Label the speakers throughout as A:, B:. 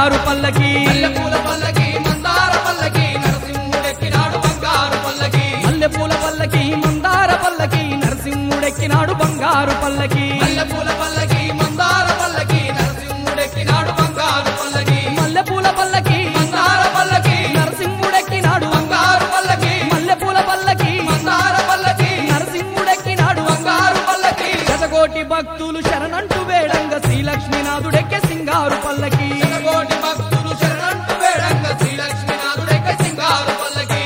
A: బంగారు పల్లకి
B: మల్లెపూల పల్లకి మందార పల్లకి నరసింహుడెక్కినాడు బంగారు పల్లకి
A: మల్లెపూల పల్లకి మందార పల్లకి నరసింహుడెక్కినాడు బంగారు పల్లకి
B: మల్లెపూల పల్లకి మందార పల్లకి నరసింహుడెక్కినాడు బంగారు పల్లకి
A: మల్లెపూల పల్లకి
B: మందార పల్లకి
A: నరసింహుడెక్కినాడు
B: బంగారు పల్లకి
A: మల్లెపూల పల్లకి
B: మందార పల్లకి
A: నరసింహుడెక్కినాడు
B: బంగారు పల్లకి
A: శతకోటి భక్తులు శరణంటూ వేడంగ శ్రీలక్ష్మీనాథుడెక్కే సింగారు పల్లకి
B: కోటి భక్తులు శరణంటూ వేడంగ శ్రీలక్ష్మీనాథుడెక్క సింగారు పల్లకి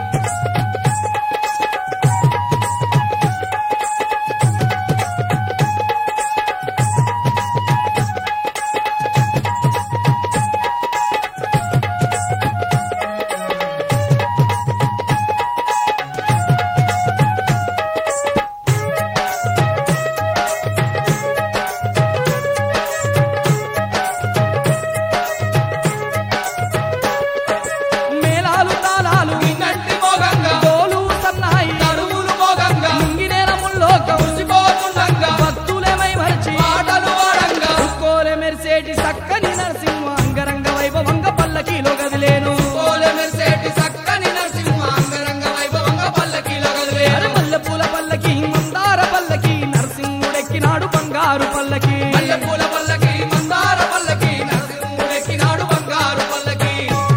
A: మేళాలు తాళాలు
B: నిన్నట్టి మోగంగా
A: డోలు సన్నాయి
B: నడుములు మోగంగా
A: ముంగినేల ముల్లోకం
B: మురిసిపోతుండగా
A: భక్తులేమై మరిచి
B: పాటలు వాడంగా
A: కోలె మెరిసేటి సక్కని నరసింహ అంగరంగ వైభవంగ పల్లకిలో గదిలేను
B: కోలె మెరిసేటి సక్కని నరసింహ అంగరంగ వైభవంగా పల్లకీలో కదిలే
A: అరే మల్లెపూల పల్లకి మందార పల్లకి నరసింహుడెక్కినాడు బంగారు పల్లకి
B: మల్లెపూల పల్లకి మందార పల్లకి నరసింహుడెక్కినాడు బంగారు పల్లకి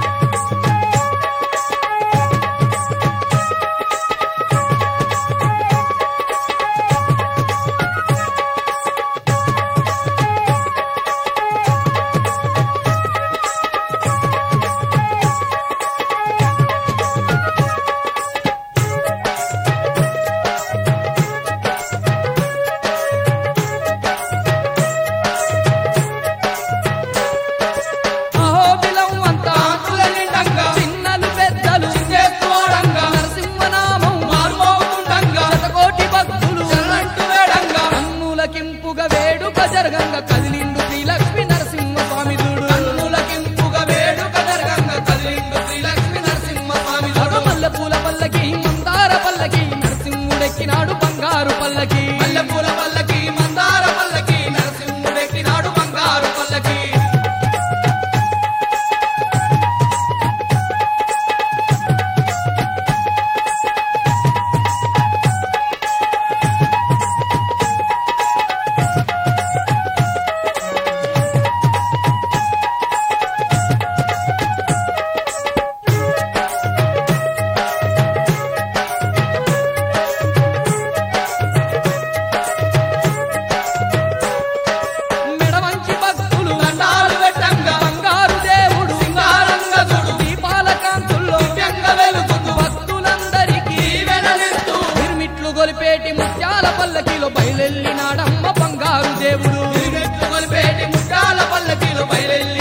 A: అహోబిలం అంతా
B: కాంతుల నిండంగా
A: చిన్నలు పెద్దలు
B: చేస్తూ వాడంగా
A: నరసింహనామం
B: మారుమోగుతుండగా
A: శతకోటి భక్తులు
B: శరణంటూ వేడంగా
A: కన్నులకింపుగా వేడుక జరగంగ కదిలిండు శ్రీలక్ష్మి నరసింహ స్వామి చూడు
B: కన్నులకింపుగా వేడుక జరగంగా కదిలిండు శ్రీలక్ష్మి నరసింహ స్వామి
A: అగ మల్లెపూల పల్లకి మందార పల్లకి నరసింహుడెక్కినాడు బంగారు పల్లకి
B: మల్లెపూల పల్లకి మందార పల్లకి నరసింహుడెక్కినాడు బంగారు పల్లకి
A: మెడవంచి భక్తులు
B: దండాలు పెట్టంగా
A: బంగారు దేవుడు
B: సింగారంగా చూడు
A: దీపాల కాంతుల్లో
B: దివ్యంగా వెలుగుతూ
A: భక్తులందరికీ
B: దీవెనలిస్తూ
A: నిర్మిట్లు గొలిపేటి ముత్యాల పల్లకిలో బయలెల్లినాడమ్మ బంగారు దేవుడు
B: తిరిగెత్తు కొలిపేటి ముత్యాల పల్లకిలో బయలెల్లి